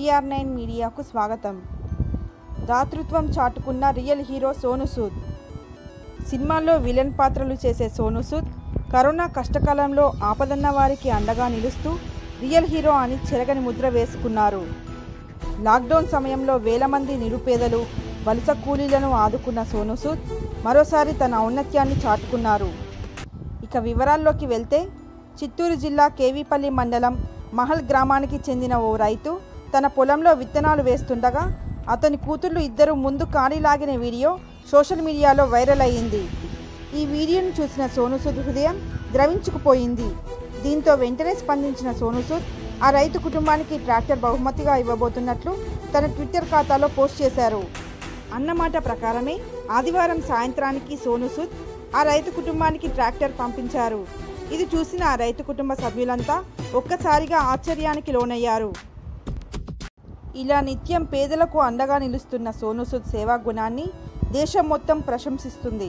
PR nine మీడియాకు స్వాగతం దాతృత్వం చాటుకున్న రియల్ హీరో సోను సూద్ సినిమాల్లో విలన్ పాత్రలు చేసే సోను సూద్ కరోనా కష్టకాలంలో ఆపదన్న వారికి అండగా నిలుస్తూ రియల్ హీరో అని చెరగని ముద్ర వేసుకున్నారు లాక్డౌన్ సమయంలో వేల మంది నిరుపేదలు వలస కూలీలను ఆదుకున్న సోను సూద్ మరోసారి తన ఔన్నత్యాన్ని చాటుకున్నారు ఇక వివరాల్లోకి వెళ్తే చిత్తూరు జిల్లా కేవీపల్లి మండలం మహల్ గ్రామానికి చెందిన ఓ రైతు తన పొలంలో విత్తనాలు వేస్తుండగా అతని కూతుర్లు ఇద్దరు ముందు కాడి లాగిన వీడియో సోషల్ మీడియాలో వైరల్ అయ్యింది ఈ వీడియోను చూసిన సోను సూద్ హృదయం ద్రవించుకుపోయింది దీంతో వెంటనే స్పందించిన సోను సూద్ ఆ రైతు కుటుంబానికి ట్రాక్టర్ బహుమతిగా ఇవ్వబోతున్నట్లు తన ట్విట్టర్ ఖాతాలో పోస్ట్ చేశారు అన్నమాట ప్రకారమే ఆదివారం సాయంత్రానికి సోను సూద్ ఆ రైతు కుటుంబానికి ట్రాక్టర్ పంపించారు ఇది చూసిన ఆ రైతు కుటుంబ సభ్యులంతా ఒక్కసారిగా ఆశ్చర్యానికి లోనయ్యారు ఇలా నిత్యం పేదలకు అండగా నిలుస్తున్న సోను సూద్ సేవా గుణాన్ని దేశం మొత్తం ప్రశంసిస్తుంది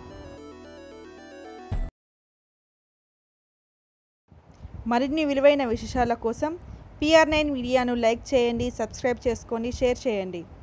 మరిన్ని విలువైన విశేషాల కోసం పిఆర్ నైన్ మీడియాను లైక్ చేయండి సబ్స్క్రైబ్ చేసుకోండి షేర్ చేయండి